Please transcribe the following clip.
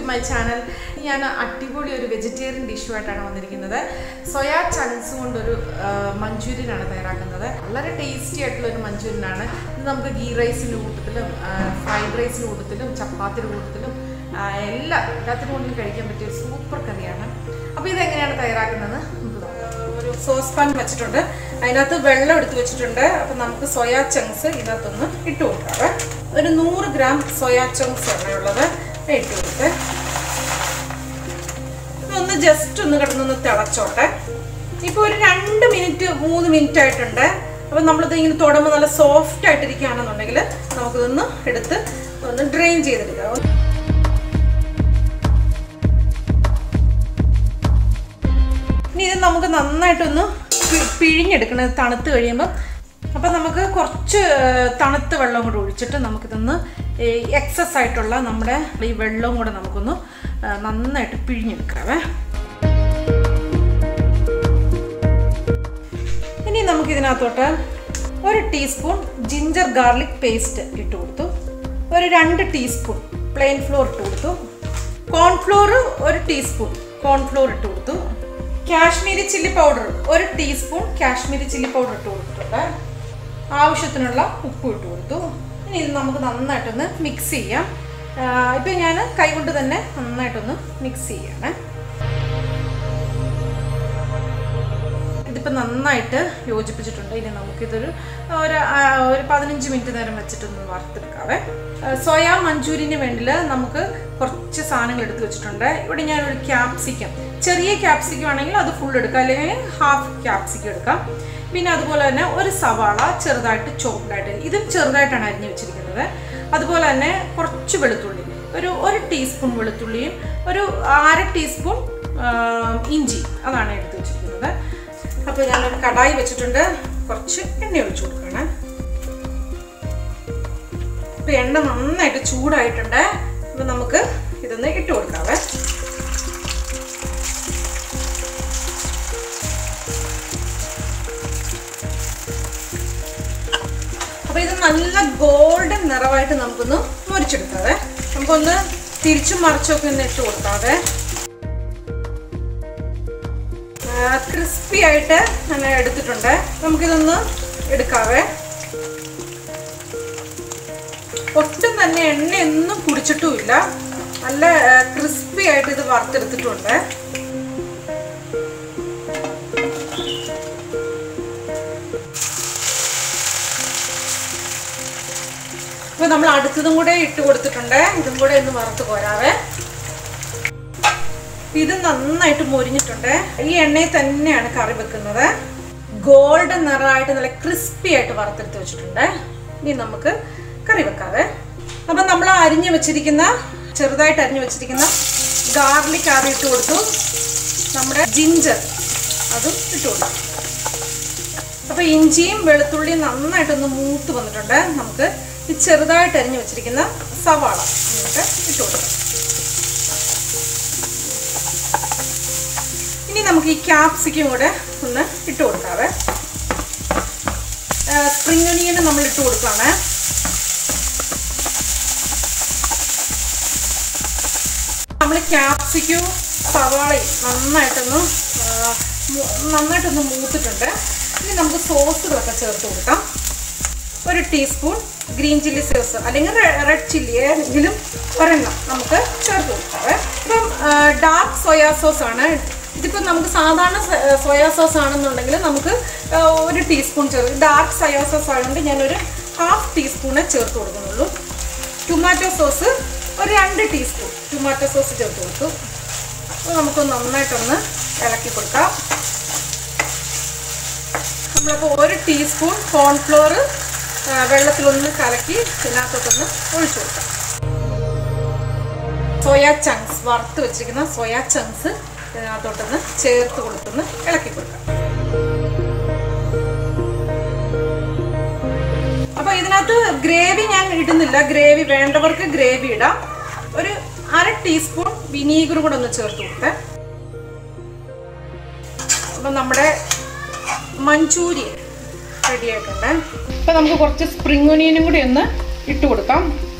my channel ഞാൻ അടിപൊളി ഒരു വെജിറ്റേറിയൻ ഡിഷുമായിട്ടാണ് വന്നിരിക്കുന്നത് സോയാ ചങ്ക്സ് കൊണ്ടൊരു മഞ്ചൂരിയനാണ് തയ്യാറാക്കുന്നത് വളരെ ടേസ്റ്റി ആയിട്ടുള്ള ഒരു മഞ്ചൂരിയനാണ് ഇത് നമുക്ക് ഗീ റൈസിൻ്റെ കൂട്ടത്തിലും ഫ്രൈഡ് റൈസിൻ്റെ കൂട്ടത്തിലും ചപ്പാത്തിയുടെ കൂട്ടത്തിലും ആ, എല്ലാ എല്ലാത്തിനും കൊണ്ടും കഴിക്കാൻ പറ്റിയ ഒരു സൂപ്പർ കറിയാണ് അപ്പോൾ ഇതെങ്ങനെയാണ് തയ്യാറാക്കുന്നത് നമുക്ക് നോക്കാം ഒരു സോസ് പാൻ വെച്ചിട്ടുണ്ട് അതിനകത്ത് വെള്ളം എടുത്ത് വെച്ചിട്ടുണ്ട് അപ്പം നമുക്ക് സോയാ ചങ്ക്സ് ഇതിനകത്തൊന്ന് ഇട്ട് കൊടുക്കാവേ ഒരു നൂറ് ഗ്രാം സോയാ ചങ്ക്സ് ആണ് ഉള്ളത് അത് ഇട്ട് കൊടുത്ത് ഇതൊന്ന് ജസ്റ്റ് ഒന്ന് കിടന്നൊന്ന് തിളച്ചോട്ടെ ഇപ്പോൾ ഒരു രണ്ട് മിനിറ്റ് മൂന്ന് മിനിറ്റ് ആയിട്ടുണ്ട് അപ്പം നമ്മളിത് ഇങ്ങനെ തൊടുമ്പോൾ നല്ല സോഫ്റ്റ് ആയിട്ടിരിക്കുകയാണെന്നുണ്ടെങ്കിൽ നമുക്കിതൊന്ന് എടുത്ത് ഒന്ന് ഡ്രെയിൻ ചെയ്തെടുക്കാം ഇനി ഇത് നമുക്ക് നന്നായിട്ടൊന്ന് പി- പിഴിഞ്ഞെടുക്കണം ഇത് തണുത്ത് കഴിയുമ്പോൾ അപ്പം നമുക്ക് കുറച്ച് ഏർ, തണുത്ത വെള്ളം കൂടെ ഒഴിച്ചിട്ട് നമുക്കിതൊന്ന് എക്സസ് ആയിട്ടുള്ള നമ്മുടെ ഈ വെള്ളവും കൂടെ നമുക്കൊന്ന് ഏർ, നന്നായിട്ട് പിഴിഞ്ഞെടുക്കാവേ ഇനി നമുക്കിതിനകത്തോട്ട് ഒരു ടീസ്പൂൺ ജിഞ്ചർ ഗാർലിക് പേസ്റ്റ് ഇട്ട് കൊടുത്തു ഒരു രണ്ട് ടീസ്പൂൺ പ്ലെയിൻ ഫ്ലോർ ഇട്ട് കൊടുത്തു കോൺഫ്ലോർ ഒരു ടീസ്പൂൺ കോൺഫ്ലോർ ഇട്ട് കൊടുത്തു കാശ്മീരി ചില്ലി പൗഡർ ഒരു ടീസ്പൂൺ കാശ്മീരി ചില്ലി പൗഡർ ഇട്ട് കൊടുത്തിട്ടുണ്ട് ആവശ്യത്തിനുള്ള ഉപ്പ് ഇട്ട് കൊടുത്തു ഇനി ഇത് നമുക്ക് നന്നായിട്ടൊന്ന് മിക്സ് ചെയ്യാം ഇപ്പം ഞാൻ കൈകൊണ്ട് തന്നെ നന്നായിട്ടൊന്ന് മിക്സ് ചെയ്യണേ ഇതിപ്പോൾ നന്നായിട്ട് യോജിപ്പിച്ചിട്ടുണ്ട് ഇനി നമുക്കിതൊരു ഒരു ആ, ഒരു പതിനഞ്ച് മിനിറ്റ് നേരം വെച്ചിട്ടൊന്ന് വറുത്തെടുക്കാവേ സോയാ മഞ്ചൂരിന് വേണ്ടിയിൽ നമുക്ക് കുറച്ച് സാധനങ്ങൾ എടുത്ത് വെച്ചിട്ടുണ്ട് ഇവിടെ ഞാനൊരു ക്യാപ്സിക്കം ചെറിയ ക്യാപ്സിക്കം ആണെങ്കിൽ അത് ഫുൾ എടുക്കാം അല്ലെങ്കിൽ ഹാഫ് ക്യാപ്സിക്കം എടുക്കാം പിന്നെ അതുപോലെ തന്നെ ഒരു സവാള ചെറുതായിട്ട് ചോപ്ഡായിട്ട് ഇതും ചെറുതായിട്ടാണ് അരിഞ്ഞു വെച്ചിരിക്കുന്നത് അതുപോലെ തന്നെ കുറച്ച് വെളുത്തുള്ളി ഒരു ഒരു ടീസ്പൂൺ വെളുത്തുള്ളിയും ഒരു അര ടീസ്പൂൺ ആ, ഇഞ്ചി അതാണ് എടുത്ത് വെച്ചിരിക്കുന്നത് അപ്പോൾ ഞാനൊരു കടായി വെച്ചിട്ടുണ്ട് കുറച്ച് എണ്ണ ഒഴിച്ചു കൊടുക്കണം അപ്പോൾ എണ്ണ നന്നായിട്ട് ചൂടായിട്ടുണ്ട് അപ്പോൾ നമുക്ക് ഇതൊന്ന് ഇട്ട് കൊടുക്കാവേ അപ്പോൾ ഇത് നല്ല ഗോൾഡൻ നിറവായിട്ട് നമുക്കൊന്ന് മുരിച്ചെടുക്കാവേ നമുക്കൊന്ന് തിരിച്ചും മറിച്ചൊക്കെ ഒന്ന് ഇട്ട് കൊടുക്കാവേ ക്രിസ്പി ആയിട്ട് ഞാൻ എടുത്തിട്ടുണ്ട് നമുക്കിതൊന്ന് എടുക്കാവേ ഒട്ടും തന്നെ എണ്ണയൊന്നും കുടിച്ചിട്ടുമില്ല നല്ല ക്രിസ്പി ആയിട്ട് ഇത് വറുത്തെടുത്തിട്ടുണ്ട് ഇപ്പൊ നമ്മൾ അടുത്തതും കൂടെ ഇട്ട് കൊടുത്തിട്ടുണ്ട് ഇതും കൂടെ ഒന്ന് വറുത്ത് പോരാവേ ഇത് നന്നായിട്ട് മൊരിഞ്ഞിട്ടുണ്ട് ഈ എണ്ണയിൽ തന്നെയാണ് കറി വെക്കുന്നത് ഗോൾഡൻ നിറമായിട്ട് നല്ല ക്രിസ്പി ആയിട്ട് വറുത്തെടുത്ത് വെച്ചിട്ടുണ്ട് ഇനി നമുക്ക് കറി വെക്കാവേ അപ്പം നമ്മൾ അരിഞ്ഞു വെച്ചിരിക്കുന്ന ചെറുതായിട്ട് അരിഞ്ഞു വെച്ചിരിക്കുന്ന ഗാർലിക് ആദ്യം ഇട്ട് കൊടുത്തു നമ്മുടെ ജിഞ്ചർ അതും ഇട്ട് കൊടുത്തു അപ്പോൾ ഇഞ്ചിയും വെളുത്തുള്ളിയും നന്നായിട്ടൊന്ന് മൂത്ത് വന്നിട്ടുണ്ട് നമുക്ക് ഈ ചെറുതായിട്ട് അരിഞ്ഞു വെച്ചിരിക്കുന്ന സവാള നമുക്ക് ഇട്ട് കൊടുക്കാം ഇനി നമുക്ക് ഈ ക്യാപ്സിക്കും കൂടെ ഒന്ന് ഇട്ട് കൊടുക്കാവേ സ്പ്രിംഗ് ഒനിയന് നമ്മൾ ഇട്ട് കൊടുക്കുകയാണ് നമ്മൾ ക്യാപ്സിക്കും സവാളയും നന്നായിട്ടൊന്ന് ആ, മു- നന്നായിട്ടൊന്ന് മൂത്തിട്ടുണ്ട് ഇനി നമുക്ക് സോസുകളൊക്കെ ചേർത്ത് കൊടുക്കാം ഒരു ടീസ്പൂൺ ഗ്രീൻ ചില്ലി സോസ് അല്ലെങ്കിൽ റെഡ് ചില്ലി ഏതെങ്കിലും ഒരെണ്ണം നമുക്ക് ചേർത്ത് കൊടുക്കാവേ ഇപ്പം ഡാർക്ക് സോയാ സോസ് ആണ് ഇതിപ്പോൾ നമുക്ക് സാധാരണ സോയാ സോസ് ആണെന്നുണ്ടെങ്കിൽ നമുക്ക് ആ, ഒരു ടീസ്പൂൺ ചേർത്ത് ഡാർക്ക് സോയാ സോസ് ആയതുകൊണ്ട് ഞാനൊരു ഹാഫ് ടീസ്പൂണേ ചേർത്ത് കൊടുക്കുന്നുള്ളൂ ടൊമാറ്റോ സോസ് ഒരു രണ്ട് ടീസ്പൂൺ ടൊമാറ്റോ സോസ് ചേർത്ത് കൊടുത്തു അപ്പോൾ നമുക്കൊന്ന് നന്നായിട്ടൊന്ന് ഇളക്കി കൊടുക്കാം നമ്മളിപ്പോൾ ഒരു ടീസ്പൂൺ കോൺഫ്ലോർ വെള്ളത്തിലൊന്ന് കലക്കി ഇതിനകത്തോട്ടൊന്ന് ഒഴിച്ചു കൊടുക്കാം സോയാ ചങ്ക്സ് വറുത്ത് വെച്ചിരിക്കുന്ന സോയാ ചങ്ക്സ് ഇതിനകത്തോട്ടൊന്ന് ചേർത്ത് കൊടുത്തൊന്ന് ഇളക്കി കൊടുക്കാം അപ്പൊ ഇതിനകത്ത് ഗ്രേവി ഞാൻ ഇടുന്നില്ല ഗ്രേവി വേണ്ടവർക്ക് ഗ്രേവി ഇടാം ഒരു അര ടീസ്പൂൺ വിനീഗറും കൂടെ ഒന്ന് ചേർത്ത് കൊടുത്തേ അപ്പൊ നമ്മുടെ മഞ്ചൂരിയൻ റെഡി ആയിട്ടുണ്ട് ഇപ്പൊ നമുക്ക് കുറച്ച് സ്പ്രിംഗ് ഒനിയനും കൂടി ഒന്ന് ഇട്ട് കൊടുക്കാം